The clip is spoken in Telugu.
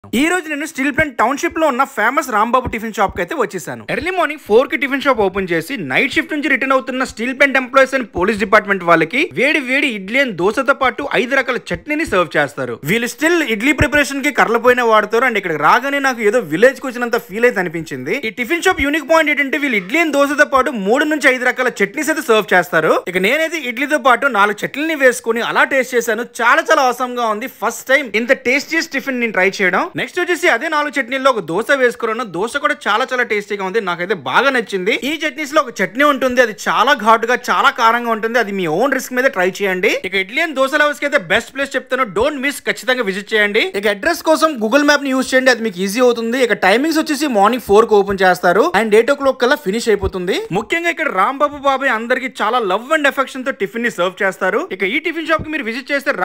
ఈ రోజు నేను స్టీల్ ప్లాంట్ టౌన్షిప్ లో ఉన్న ఫేమస్ రాంబాబు టిఫిన్ షాప్ కి అయితే వచ్చేసాను ఎర్లీ మార్నింగ్ ఫోర్ కి టిఫిన్ షాప్ ఓపెన్ చేసి నైట్ షిఫ్ట్ నుంచి రిటర్న్ అవుతున్న steel plant employees and police department వాళ్ళకి వేడి వేడి ఇడ్లీ అండ్ దోశతో పాటు ఐదు రకాల చట్నీని సర్వ్ చేస్తారు వీళ్ళు స్టిల్ ఇడ్లీ ప్రిపరేషన్ కి కర్రలపోయిన వాడతారు అండ్ ఇక్కడ రాగానే నాకు ఏదో విలేజ్ కి వచ్చినంత ఫీల్ అయితే అనిపించింది ఈ టిఫిన్ షాప్ యూనిక్ పాయింట్ ఏంటంటే వీళ్ళు ఇడ్లీ అండ్ దోశతో పాటు మూడు నుంచి ఐదు రకాల చట్నీస్ అయితే సర్వ్ చేస్తారు ఇక నేనైతే ఇడ్లీతో పాటు నాలుగు చట్నీని వేసుకుని అలా టేస్ట్ చేశాను చాలా చాలా అవసరం గా ఉంది ఫస్ట్ టైం ఇంత టేస్టీయస్ టిఫిన్ నేను ట్రై చేయడం నెక్స్ట్ వచ్చేసి అదే నాలుగు చట్నీల్లో ఒక దోశ వేసుకున్నాను దోశ కూడా చాలా చాలా టేస్టీగా ఉంది నాకైతే బాగా నచ్చింది ఈ చట్నీస్ లో ఒక చట్నీ ఉంటుంది అది చాలా ఘాటుగా చాలా కారంగా ఉంటుంది అది మీ ఓన్ రిస్క్ మీద ట్రై చేయండి ఇక ఇడ్లీ అండ్ దోశ లవర్స్ కి అయితే బెస్ట్ ప్లేస్ చెప్తాను డోంట్ మిస్ ఖచ్చితంగా విజిట్ చేయండి ఇక అడ్రస్ కోసం గూగుల్ మ్యాప్ ని యూస్ చేయండి అది మీకు ఈజీ అవుతుంది ఇక టైమింగ్స్ వచ్చేసి మార్నింగ్ ఫోర్ కి ఓపెన్ చేస్తారు అండ్ ఎయిట్ ఓ క్లాక్ కల్లా ఫినిష్ అయిపోతుంది ముఖ్యంగా ఇక్కడ రాంబాబు బాబాయ్ అందరికి చాలా లవ్ అండ్ ఎఫెక్షన్ తో టిఫిన్ ని సర్వ్ చేస్తారు ఇక ఈ టిఫిన్ షాప్ కి మీరు విజిట్ చేస్తే